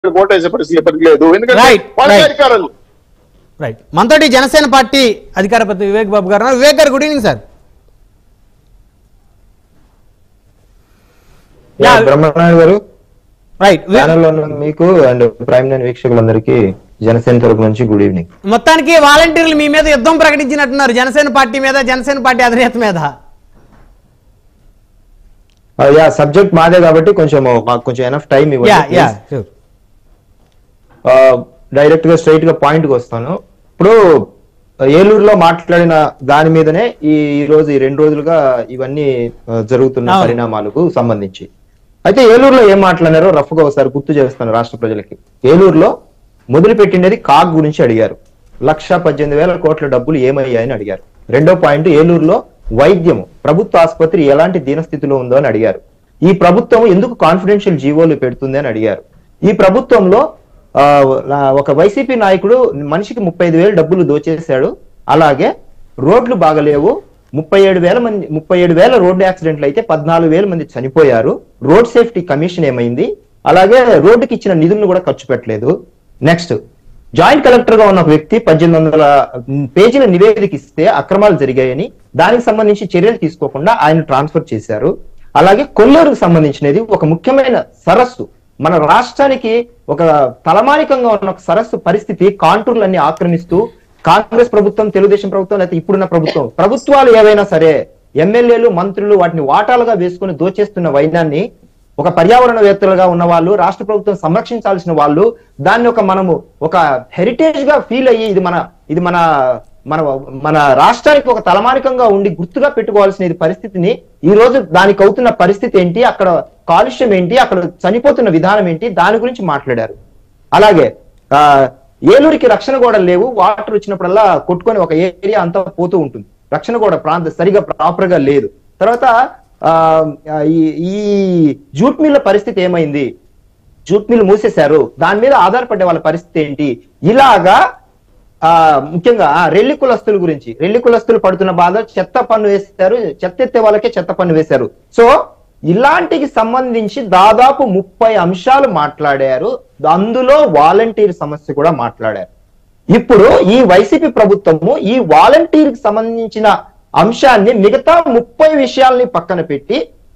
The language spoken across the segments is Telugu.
ఓటేసే పరిస్థితి ఎప్పటికీ లేదు ఎందుకంటే Right, వాళ్ళ right. అధికారాలు రైట్ మనతోటి జనసేన పార్టీ అధికార ప్రతి వివేక్ బాబు గారు ఉన్నారు. Vivek garu good evening sir yeah, Yeah. Brahmanaidu garu right ఛానల్లో ఉన్న మీకు అండ్ ప్రైమ్ నైన్ వీక్షకులందరికీ జనసేన తరపు నుంచి గుడ్ ఈవినింగ్ మొత్తానికి వాలంటీర్లు మీ మీద యుద్ధం ప్రకటించినట్టున్నారు జనసేన పార్టీ మీద జనసేన పార్టీ అధినేత మీద యా సబ్జెక్ట్ మాదే కాబట్టి కొంచెం మాకు కొంచెం ఎనఫ్ టైం యా యా ఇవ్వండి డైరెక్ట్ గా స్ట్రైట్ గా పాయింట్ కి వస్తాను ఇప్పుడు ఏలూరులో మాట్లాడిన దాని మీదనే ఈ ఈ రోజు ఈ రెండు రోజులుగా ఇవన్నీ ఆ, జరుగుతున్న అవును. పరిణామాలకు సంబంధించి అయితే ఏలూరులో ఏం మాట్లాడారో రఫ్ గా ఒకసారి గుర్తు చేస్తాను రాష్ట్ర ప్రజలకి ఏలూరులో మొదలు పెట్టిండేది కాగ్ గురించి అడిగారు లక్ష పద్దెనిమిది వేల కోట్ల డబ్బులు ఏమయ్యాయని అడిగారు రెండో పాయింట్ ఏలూరులో వైద్యము ప్రభుత్వ ఆసుపత్రి ఎలాంటి దీనస్థితిలో ఉందో అని అడిగారు ఈ ప్రభుత్వం ఎందుకు కాన్ఫిడెన్షియల్ జీవోలు పెడుతుంది అని అడిగారు ఈ ప్రభుత్వంలో ఆ, లా- ఒక వైసీపీ నాయకుడు మనిషికి ముప్పై ఐదు వేలు డబ్బులు దోచేశాడు అలాగే రోడ్లు బాగలేవు ముప్పై ఏడు వేల మంది ముప్పై ఏడు వేల రోడ్డు యాక్సిడెంట్లు అయితే పద్నాలుగు వేల మంది చనిపోయారు రోడ్ సేఫ్టీ కమిషన్ ఏమైంది అలాగే రోడ్డుకి ఇచ్చిన నిధులను కూడా ఖర్చు పెట్టలేదు నెక్స్ట్ జాయింట్ కలెక్టర్ గా ఉన్న ఒక వ్యక్తి పద్దెనిమిది వందల పేజీల నివేదిక ఇస్తే అక్రమాలు జరిగాయని దానికి సంబంధించి చర్యలు తీసుకోకుండా ఆయన ట్రాన్స్ఫర్ చేశారు అలాగే కొల్లూరుకు సంబంధించినది ఒక ముఖ్యమైన సరస్సు మన రాష్ట్రానికి ఒక తలమానికంగా ఉన్న ఒక సరస్సు పరిస్థితి కాంటూర్లన్నీ ఆక్రమిస్తూ కాంగ్రెస్ ప్రభుత్వం తెలుగుదేశం ప్రభుత్వం లేకపోతే ఇప్పుడున్న ప్రభుత్వం ప్రభుత్వాలు ఏవైనా సరే ఎమ్మెల్యేలు మంత్రులు వాటిని వాటాలుగా వేసుకుని దోచేస్తున్న వైనాన్ని ఒక పర్యావరణవేత్తలుగా ఉన్న వాళ్ళు రాష్ట్ర ప్రభుత్వం సంరక్షించాల్సిన వాళ్ళు దాన్ని ఒక మనము ఒక హెరిటేజ్ గా ఫీల్ అయ్యి ఇది మన ఇది మన మన మన రాష్ట్రానికి ఒక తలమానికంగా ఉండి గుర్తుగా పెట్టుకోవాల్సిన ఇది పరిస్థితిని ఈ రోజు దానికి అవుతున్న పరిస్థితి ఏంటి అక్కడ కాలుష్యం ఏంటి అక్కడ చనిపోతున్న విధానం ఏంటి దాని గురించి మాట్లాడారు అలాగే ఆ ఏలూరికి రక్షణ గోడలు లేవు వాటర్ వచ్చినప్పుడల్లా కొట్టుకొని ఒక ఏరియా అంతా పోతూ ఉంటుంది రక్షణ గోడ ప్రాంత సరిగా ప్రాపర్ గా లేదు తర్వాత ఆ ఈ ఈ జూట్ మిల్ల పరిస్థితి ఏమైంది జూట్ మిల్ మూసేశారు దాని మీద ఆధారపడే వాళ్ళ పరిస్థితి ఏంటి ఇలాగా ఆ ముఖ్యంగా ఆ రెల్లి కులస్తుల గురించి రెల్లి కులస్తులు పడుతున్న బాధ చెత్త పన్ను వేశారు చెత్త ఎత్తే వాళ్ళకే చెత్త పన్ను వేశారు సో ఇలాంటికి సంబంధించి దాదాపు ముప్పై అంశాలు మాట్లాడారు అందులో వాలంటీర్ సమస్య కూడా మాట్లాడారు ఇప్పుడు ఈ వైసీపీ ప్రభుత్వము ఈ వాలంటీర్ కి సంబంధించిన అంశాన్ని మిగతా ముప్పై విషయాల్ని పక్కన పెట్టి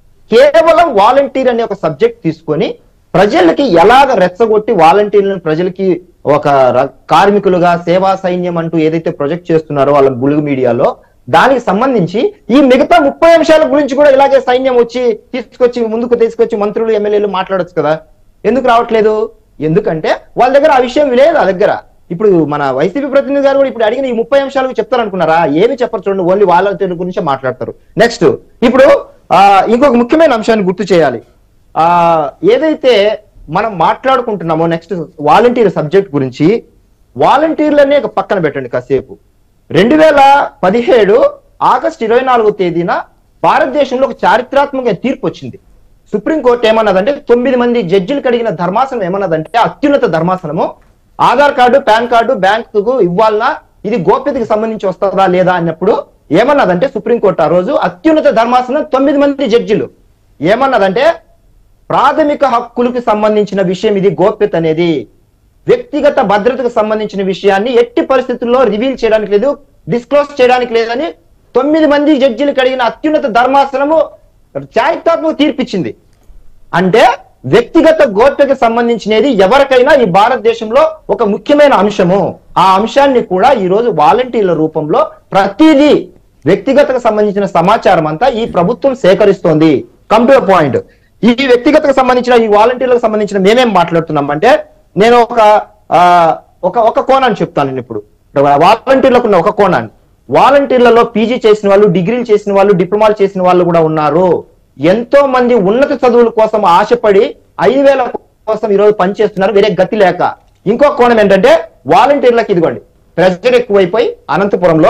కేవలం వాలంటీర్ అనే ఒక సబ్జెక్ట్ తీసుకొని ప్రజలకి ఎలాగ రెచ్చగొట్టి వాలంటీర్లను ప్రజలకి ఒక ర- కార్మికులుగా సేవా సైన్యం అంటూ ఏదైతే ప్రొజెక్ట్ చేస్తున్నారో వాళ్ళ బులుగు మీడియాలో దానికి సంబంధించి ఈ మిగతా ముప్పై అంశాల గురించి కూడా ఇలాగే సైన్యం వచ్చి తీసుకొచ్చి ముందుకు తీసుకొచ్చి మంత్రులు ఎమ్మెల్యేలు మాట్లాడొచ్చు కదా ఎందుకు రావట్లేదు ఎందుకంటే వాళ్ళ దగ్గర ఆ విషయం లేదు ఆ దగ్గర ఇప్పుడు మన వైసీపీ ప్రతినిధి గారు కూడా ఇప్పుడు అడిగిన ఈ ముప్పై అంశాలకు చెప్తారనుకున్నారా ఏమి చెప్పరు చూడండి ఓన్లీ వాళ్ళ గురించే మాట్లాడతారు నెక్స్ట్ ఇప్పుడు ఆ ఇంకొక ముఖ్యమైన అంశాన్ని గుర్తు చేయాలి ఆ ఏదైతే మనం మాట్లాడుకుంటున్నామో నెక్స్ట్ వాలంటీర్ సబ్జెక్ట్ గురించి వాలంటీర్లనే ఒక పక్కన పెట్టండి కాసేపు రెండు వేల పదిహేడు ఆగస్ట్ ఇరవై నాలుగో తేదీన భారతదేశంలో ఒక చారిత్రాత్మక తీర్పు వచ్చింది సుప్రీంకోర్టు ఏమన్నదంటే తొమ్మిది మంది జడ్జిలు కడిగిన ధర్మాసనం ఏమన్నదంటే అత్యున్నత ధర్మాసనము ఆధార్ కార్డు పాన్ కార్డు బ్యాంకుకు ఇవ్వాలన్నా ఇది గోప్యతకి సంబంధించి వస్తుందా లేదా అన్నప్పుడు ఏమన్నదంటే సుప్రీంకోర్టు ఆ రోజు అత్యున్నత ధర్మాసనం తొమ్మిది మంది జడ్జిలు ఏమన్నదంటే ప్రాథమిక హక్కులకు సంబంధించిన విషయం ఇది గోప్యత అనేది వ్యక్తిగత భద్రతకు సంబంధించిన విషయాన్ని ఎట్టి పరిస్థితుల్లో రివీల్ చేయడానికి లేదు డిస్క్లోజ్ చేయడానికి లేదని తొమ్మిది మంది జడ్జిలు కలిగిన అత్యున్నత ధర్మాసనము చారిత్రాత్మక తీర్పిచ్చింది అంటే వ్యక్తిగత గోప్యతకు సంబంధించినది ఎవరికైనా ఈ భారతదేశంలో ఒక ముఖ్యమైన అంశము ఆ అంశాన్ని కూడా ఈ రోజు వాలంటీర్ల రూపంలో ప్రతిదీ వ్యక్తిగతకు సంబంధించిన సమాచారం అంతా ఈ ప్రభుత్వం సేకరిస్తోంది కమ్ టు పాయింట్ ఈ వ్యక్తిగతకు సంబంధించిన ఈ వాలంటీర్లకు సంబంధించిన మేమేం మాట్లాడుతున్నాం అంటే నేను ఒక ఆ, ఒక ఒక కోణాన్ని చెప్తాను నేను ఇప్పుడు వాలంటీర్లకు ఉన్న ఒక కోణాన్ని వాలంటీర్లలో పీజీ చేసిన వాళ్ళు డిగ్రీలు చేసిన వాళ్ళు డిప్లొమాలు చేసిన వాళ్ళు కూడా ఉన్నారు ఎంతో మంది ఉన్నత చదువుల కోసం ఆశపడి ఐదు వేల కోసం ఈరోజు పనిచేస్తున్నారు వేరే గతి లేక ఇంకో కోణం ఏంటంటే వాలంటీర్లకు ఇదిగోండి ప్రెజర్ ఎక్కువైపోయి అనంతపురంలో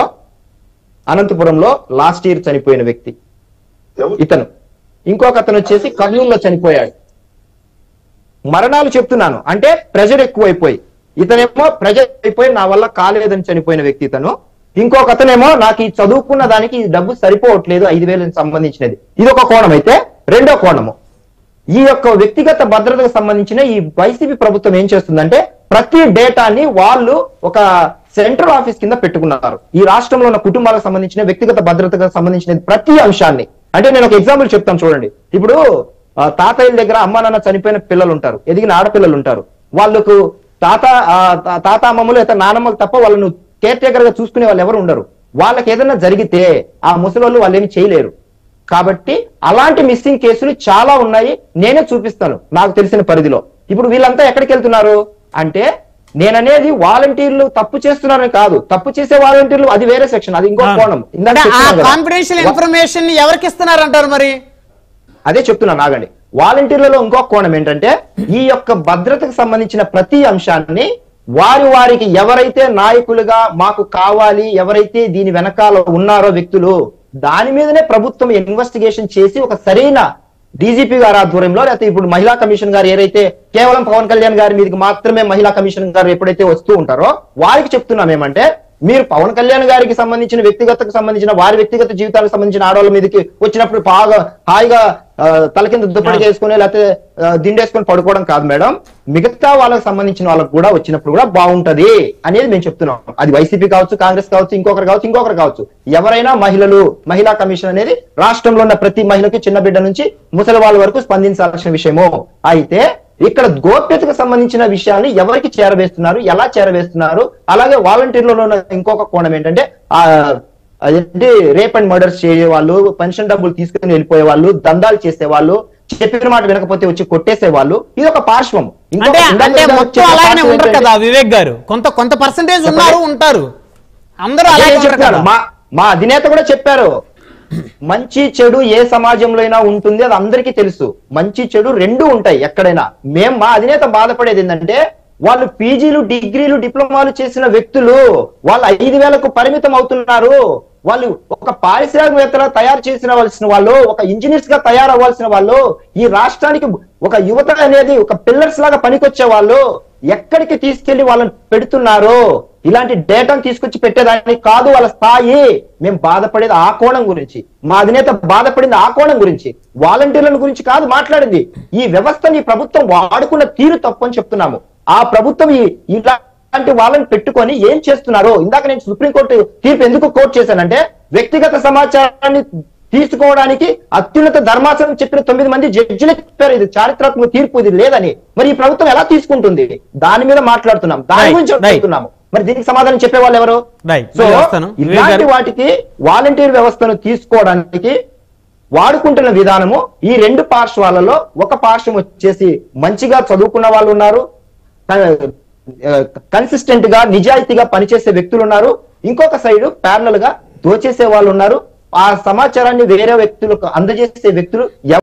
అనంతపురంలో లాస్ట్ ఇయర్ చనిపోయిన వ్యక్తి ఇతను ఇంకొక అతను వచ్చేసి కర్నూలులో చనిపోయాడు మరణాలు చెప్తున్నాను అంటే ప్రెజర్ ఎక్కువైపోయి ఇతనేమో ప్రెజర్ అయిపోయి నా వల్ల కాలేదని చనిపోయిన వ్యక్తి ఇతను ఇంకొక అతనేమో నాకు ఈ చదువుకున్న దానికి ఈ డబ్బు సరిపోవట్లేదు ఐదు వేలకు సంబంధించినది ఇది ఒక కోణం అయితే రెండో కోణము ఈ యొక్క వ్యక్తిగత భద్రతకు సంబంధించిన ఈ వైసీపీ ప్రభుత్వం ఏం చేస్తుందంటే ప్రతి డేటాని వాళ్ళు ఒక సెంట్రల్ ఆఫీస్ కింద పెట్టుకున్నారు ఈ రాష్ట్రంలో ఉన్న కుటుంబాలకు సంబంధించిన వ్యక్తిగత భద్రతకు సంబంధించిన ప్రతి అంశాన్ని అంటే నేను ఒక ఎగ్జాంపుల్ చెప్తాను చూడండి ఇప్పుడు ఆ, తాతయ్యల దగ్గర అమ్మా నాన్న చనిపోయిన పిల్లలు ఉంటారు ఎదిగిన ఆడపిల్లలు ఉంటారు వాళ్ళకు తాత ఆ, తా- తాత అమ్మమ్మలు లేదా నానమ్మలు తప్ప వాళ్ళను కేర్ టేకర్ గా చూసుకునే వాళ్ళు ఎవరు ఉండరు వాళ్ళకి ఏదైనా జరిగితే ఆ ముసలోళ్ళు వాళ్ళు ఏమి చేయలేరు కాబట్టి అలాంటి మిస్సింగ్ కేసులు చాలా ఉన్నాయి నేనే చూపిస్తాను నాకు తెలిసిన పరిధిలో ఇప్పుడు వీళ్ళంతా ఎక్కడికి వెళ్తున్నారు అంటే నేననేది వాలంటీర్లు తప్పు చేస్తున్నారని కాదు తప్పు చేసే వాలంటీర్లు అది వేరే సెక్షన్ అది ఇంకో కోణం ఇందాక అంటే ఆ చెప్తున్నాను కదా. కాన్ఫిడెన్షియల్ ఇన్ఫర్మేషన్ ఎవరికి ఇస్తున్నారంటారు మరి అదే చెప్తున్నా నాగండి వాలంటీర్లలో ఇంకో కోణం ఏంటంటే ఈ యొక్క భద్రతకు సంబంధించిన ప్రతి అంశాన్ని వారి వారికి ఎవరైతే నాయకులుగా మాకు కావాలి ఎవరైతే దీని వెనకాల ఉన్నారో వ్యక్తులు దాని మీదనే ప్రభుత్వం ఇన్వెస్టిగేషన్ చేసి ఒక సరైన డీజీపీ గారి ఆధ్వర్యంలో లేకపోతే ఇప్పుడు మహిళా కమిషన్ గారు ఏదైతే కేవలం పవన్ కళ్యాణ్ గారి మీదకి మాత్రమే మహిళా కమిషన్ గారు ఎప్పుడైతే వస్తూ ఉంటారో వారికి చెప్తున్నాం ఏమంటే మీరు పవన్ కళ్యాణ్ గారికి సంబంధించిన వ్యక్తిగతకు సంబంధించిన వారి వ్యక్తిగత జీవితాలకు సంబంధించిన ఆడవాళ్ళ మీదకి వచ్చినప్పుడు బాగా హాయిగా ఆ, తల కింద దుప్పటి చేసుకుని లేకపోతే ఆ, దిండేసుకొని పడుకోవడం కాదు మేడం మిగతా వాళ్ళకి సంబంధించిన వాళ్ళకి కూడా వచ్చినప్పుడు కూడా బాగుంటది అనేది మేము చెప్తున్నాం అది వైసీపీ కావచ్చు కాంగ్రెస్ కావచ్చు ఇంకొకరు కావచ్చు ఇంకొకరు కావచ్చు ఎవరైనా మహిళలు మహిళా కమిషన్ అనేది రాష్ట్రంలో ఉన్న ప్రతి మహిళకి చిన్న బిడ్డ నుంచి ముసలి వాళ్ళ వరకు స్పందించాల్సిన విషయము అయితే ఇక్కడ గోప్యతకు సంబంధించిన విషయాన్ని ఎవరికి చేరవేస్తున్నారు ఎలా చేరవేస్తున్నారు అలాగే వాలంటీర్లలో ఉన్న ఇంకొక కోణం ఏంటంటే ఆ అదేంటి రేప్ అండ్ మర్డర్స్ చేసే వాళ్ళు పెన్షన్ డబ్బులు తీసుకుని వెళ్ళిపోయే వాళ్ళు దందాలు చేసే వాళ్ళు చెప్పిన మాట వినకపోతే వచ్చి కొట్టేసే వాళ్ళు ఇది ఒక పార్శ్వం ఇంకొక- అంటే ఇందాక అంటే ఇందాక మొత్తం చెప్పిన అలాగనే పార్శ్వం ఉండరు ఏంటంటే- కదా వివేక్ గారు కొంత కొంత పర్సంటేజ్ ఉన్నారు ఉంటారు అందరూ అదే అలాగే నేను ఉండరు చెప్తున్నాను. కదా మా మా అధినేత కూడా చెప్పారు మంచి చెడు ఏ సమాజంలో అయినా ఉంటుంది అది అందరికీ తెలుసు మంచి చెడు రెండు ఉంటాయి ఎక్కడైనా మేం మా అధినేత బాధపడేది ఏంటంటే వాళ్ళు పీజీలు డిగ్రీలు డిప్లొమాలు చేసిన వ్యక్తులు వాళ్ళు ఐదు వేలకు పరిమితం అవుతున్నారు వాళ్ళు ఒక పారిశ్రామికవేత్తలా తయారు చేసిన వలసిన వాళ్ళు ఒక ఇంజనీర్స్ గా తయారవ్వాల్సిన వాళ్ళు ఈ రాష్ట్రానికి ఒక యువత అనేది ఒక పిల్లర్స్ లాగా పనికొచ్చే వాళ్ళు ఎక్కడికి తీసుకెళ్లి వాళ్ళని పెడుతున్నారు ఇలాంటి డేటాను తీసుకొచ్చి పెట్టేదానికి కాదు వాళ్ళ స్థాయి మేము బాధపడేది ఆ కోణం గురించి మా అధినేత బాధపడింది ఆ కోణం గురించి వాలంటీర్ల గురించి కాదు మాట్లాడింది ఈ వ్యవస్థని ఈ ప్రభుత్వం వాడుకున్న తీరు తప్పు అని చెప్తున్నాము ఆ ప్రభుత్వం ఈ ఇలాంటి వాళ్ళని పెట్టుకొని ఏం చేస్తున్నారు ఇందాక నేను సుప్రీంకోర్టు తీర్పు ఎందుకు కోర్టు చేశానంటే వ్యక్తిగత సమాచారాన్ని తీసుకోవడానికి అత్యున్నత ధర్మాసనం చెప్పిన తొమ్మిది మంది జడ్జిలు చెప్పారు ఇది చారిత్రాత్మక తీర్పు ఇది లేదని మరి ఈ ప్రభుత్వం ఎలా తీసుకుంటుంది దాని మీద మాట్లాడుతున్నాం దాని Right, గురించి right. చెప్తున్నాము మరి దీనికి సమాధానం చెప్పే వాళ్ళు ఎవరు Right, సో మళ్ళీ వస్తాను. వివేక్ ఇలాంటి గారు. వాటికి వాలంటీర్ వ్యవస్థను తీసుకోవడానికి వాడుకుంటున్న విధానము ఈ రెండు పార్శ్వాలలో ఒక పార్శ్వం వచ్చేసి మంచిగా చదువుకున్న వాళ్ళు ఉన్నారు కన్సిస్టెంట్ గా నిజాయితీగా పనిచేసే వ్యక్తులు ఉన్నారు ఇంకొక సైడ్ ప్యారలల్ గా దోచేసే వాళ్ళు ఉన్నారు ఆ సమాచారాన్ని వేరే వ్యక్తులకు అందజేసే వ్యక్తులు